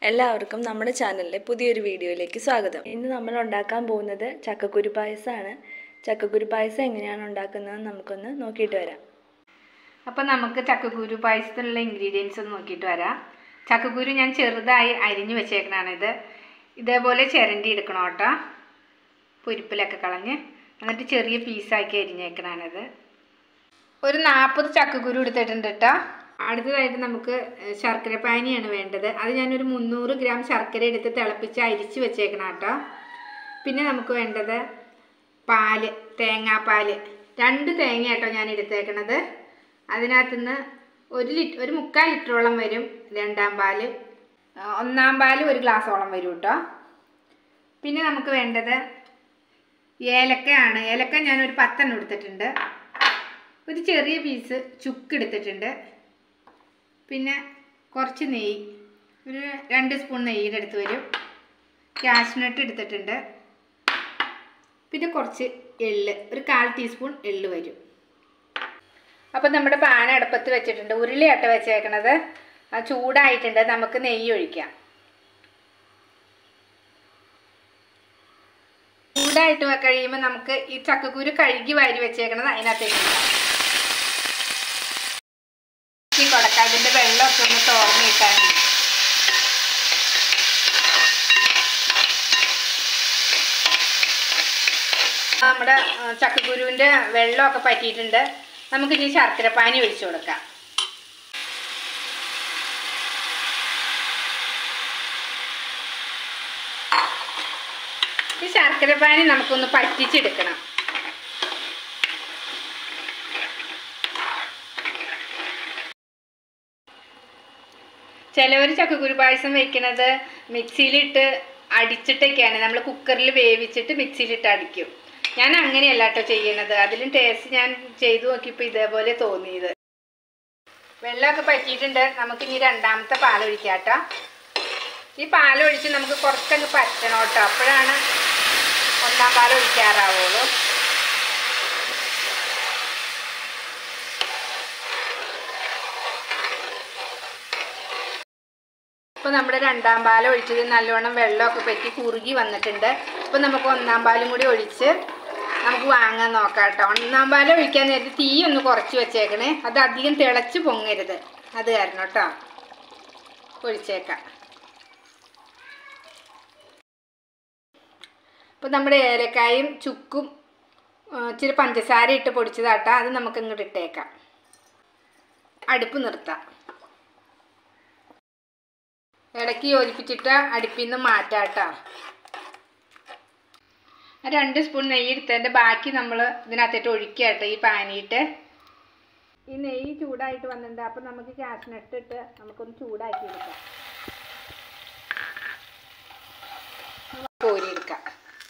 എല്ലാവർക്കും നമ്മുടെ ചാനലിലെ പുതിയൊരു വീഡിയോയിലേക്ക് സ്വാഗതം ഇന്ന് നമ്മൾ ഉണ്ടാക്കാൻ പോകുന്നത് ചക്കക്കുരു പായസമാണ് ചക്കക്കുരു പായസം എങ്ങനെയാണ് ഉണ്ടാക്കുന്നതെന്ന് നമുക്കൊന്ന് നോക്കിയിട്ട് വരാം അപ്പം നമുക്ക് ചക്കക്കുരു പായസത്തിനുള്ള ഇൻഗ്രീഡിയൻസ് ഒന്ന് നോക്കിയിട്ട് വരാം ചക്കക്കുരു ഞാൻ ചെറുതായി അരിഞ്ഞു വെച്ചേക്കണാണിത് ഇതേപോലെ ചിരണ്ടി എടുക്കണം കേട്ടോ പൊരിപ്പിലൊക്കെ കളഞ്ഞ് എന്നിട്ട് ചെറിയ പീസാക്കി അരിഞ്ഞേക്കണാണിത് ഒരു നാൽപ്പത് ചക്കക്കുരു എടുത്തിട്ടുണ്ട് കേട്ടോ അടുത്തതായിട്ട് നമുക്ക് ശർക്കര പാനിയാണ് വേണ്ടത് അത് ഞാനൊരു മുന്നൂറ് ഗ്രാം ശർക്കര എടുത്ത് തിളപ്പിച്ച് അരിച്ച് വെച്ചേക്കണം കേട്ടോ പിന്നെ നമുക്ക് വേണ്ടത് പാല് തേങ്ങാപ്പാല് രണ്ട് തേങ്ങ കേട്ടോ ഞാൻ എടുത്തേക്കണത് അതിനകത്തുനിന്ന് ഒരു ലിറ്റർ ഒരു മുക്കാൽ ലിറ്ററോളം വരും രണ്ടാം പാല് ആ, ഒന്നാം പാല് ഒരു ഗ്ലാസ്സോളം വരും കേട്ടോ പിന്നെ നമുക്ക് വേണ്ടത് ഏലക്കയാണ് ഏലക്ക ഞാനൊരു പത്തെണ്ണം എടുത്തിട്ടുണ്ട് ഒരു ചെറിയ പീസ് ചുക്ക് എടുത്തിട്ടുണ്ട് പിന്നെ കുറച്ച് നെയ്യ് ഒരു രണ്ട് സ്പൂൺ നെയ്യുടെ അടുത്ത് വരും കാഷ്നട്ട് എടുത്തിട്ടുണ്ട് പിന്നെ കുറച്ച് എള്ള് ഒരു കാൽ ടീസ്പൂൺ എള്ള് വരും അപ്പം നമ്മുടെ പാന അടുപ്പത്ത് വെച്ചിട്ടുണ്ട് ഉരുളിയാട്ട വെച്ചേക്കണത് ആ ചൂടായിട്ടുണ്ട് നമുക്ക് നെയ്യ് ഒഴിക്കാം ചൂടായിട്ട് വെ- കഴിയുമ്പോൾ നമുക്ക് ഈ ചക്കക്കുരു കഴുകി വാരി വെച്ചേക്കണത് അതിനകത്തേക്ക് ഇടാം. ഈ കൊടുക്കാം അതിൻ്റെ വെള്ളമൊക്കെ ഒന്ന് തോർന്ന് കിട്ടാൻ വേണ്ടി. നമ്മുടെ ആ, ചക്കക്കുരുവിൻ്റെ വെള്ളമൊക്കെ പറ്റിയിട്ടുണ്ട് നമുക്ക് ഇനി ശർക്കര പാനി ഒഴിച്ചു കൊടുക്കാം ഈ ശർക്കര പാനി നമുക്കൊന്ന് പറ്റിച്ചെടുക്കണം ചിലവർ ചക്കക്കുരു പായസം വെക്കണത് മിക്സിയിലിട്ട് അടിച്ചിട്ടൊക്കെയാണ് നമ്മൾ കുക്കറിൽ വേവിച്ചിട്ട് മിക്സിയിലിട്ട് അടിക്കും ഞാൻ അങ്ങനെയല്ല കേട്ടോ ചെയ്യണത് അതിലും ടേസ്റ്റ് ഞാൻ ചെയ്തു നോക്കിയപ്പോൾ ഇതേപോലെ തോന്നിയത് വെള്ളമൊക്കെ പറ്റിയിട്ടുണ്ട് നമുക്ക് ഇനി രണ്ടാമത്തെ പാലൊഴിക്കാം കേട്ടോ ഈ പാലൊഴിച്ച് നമുക്ക് കുറച്ചങ്ങ് പറ്റണം കേട്ടോ അപ്പോഴാണ് ഒന്നാം പാൽ ഒഴിക്കാറാവുള്ളൂ ഇപ്പോൾ നമ്മുടെ രണ്ടാം പാൽ ഒഴിച്ചത് നല്ലോണം വെള്ളമൊക്കെ പറ്റി കുറുകി വന്നിട്ടുണ്ട് ഇപ്പോൾ നമുക്ക് ഒന്നാം പാലും കൂടി ഒഴിച്ച് നമുക്ക് വാങ്ങാൻ നോക്കാം കേട്ടോ ഒന്നാം പാൽ ഒഴിക്കാൻ നേരത്തെ തീ ഒന്ന് കുറച്ച് വെച്ചേക്കണേ അത് അധികം തിളച്ച് പൊങ്ങരുത് അത് കാരണം കേട്ടോ ഒഴിച്ചേക്കാം ഇപ്പോൾ നമ്മുടെ ഏലക്കായും ചുക്കും ആ, ഇച്ചിരി പഞ്ചസാര ഇട്ട് പൊടിച്ചതാട്ടാ അത് നമുക്ക് ഇങ്ങോട്ട് ഇട്ടേക്കാം അടുപ്പ് നിർത്താം ഇടയ്ക്ക് യോജിപ്പിച്ചിട്ട് അടുപ്പിൽ നിന്ന് മാറ്റാം കേട്ടോ രണ്ട് സ്പൂൺ നെയ്യ് എടുത്തതിൻ്റെ ബാക്കി നമ്മൾ ഇതിനകത്തിട്ട് ഒഴിക്കുക കേട്ടോ ഈ പാനിയിട്ട് ഈ നെയ്യ് ചൂടായിട്ട് വന്നിട്ടുണ്ട് അപ്പം നമുക്ക് കാഷ്നട്ട് ഇട്ട് നമുക്കൊന്ന് ചൂടാക്കി എടുക്കാം കോരിയെടുക്കാം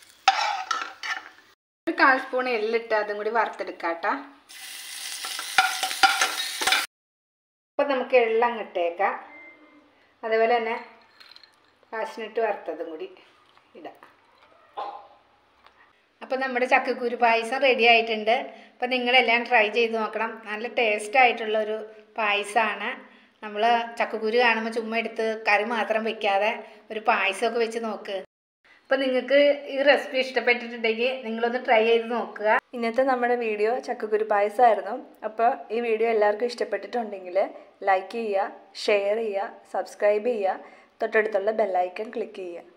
ഒരു കാൽ സ്പൂൺ എള്ളിട്ട് അതും കൂടി വറുത്തെടുക്കാം കേട്ടോ അപ്പം നമുക്ക് എള്ളങ്ങ് ഇട്ടേക്കാം അതുപോലെ തന്നെ കാഷ്നട്ട് വറുത്തതും കൂടി ഇടാം അപ്പോൾ നമ്മുടെ ചക്കക്കുരു പായസം റെഡി ആയിട്ടുണ്ട് അപ്പോൾ നിങ്ങളെല്ലാം ട്രൈ ചെയ്ത് നോക്കണം നല്ല ടേസ്റ്റ് ആയിട്ടുള്ളൊരു പായസമാണ് നമ്മൾ ചക്കക്കുരു കാണുമ്പോൾ ചുമ്മാ എടുത്ത് കറി മാത്രം വെക്കാതെ ഒരു പായസമൊക്കെ വെച്ച് നോക്ക് അപ്പോൾ നിങ്ങൾക്ക് ഈ റെസിപ്പി ഇഷ്ടപ്പെട്ടിട്ടുണ്ടെങ്കിൽ നിങ്ങളൊന്ന് ട്രൈ ചെയ്ത് നോക്കുക ഇന്നത്തെ നമ്മുടെ വീഡിയോ ചക്കക്കുരു പായസമായിരുന്നു അപ്പോൾ ഈ വീഡിയോ എല്ലാവർക്കും ഇഷ്ടപ്പെട്ടിട്ടുണ്ടെങ്കിൽ ലൈക്ക് ചെയ്യുക ഷെയർ ചെയ്യുക സബ്സ്ക്രൈബ് ചെയ്യുക തൊട്ടടുത്തുള്ള ബെല്ലൈക്കൺ ക്ലിക്ക് ചെയ്യുക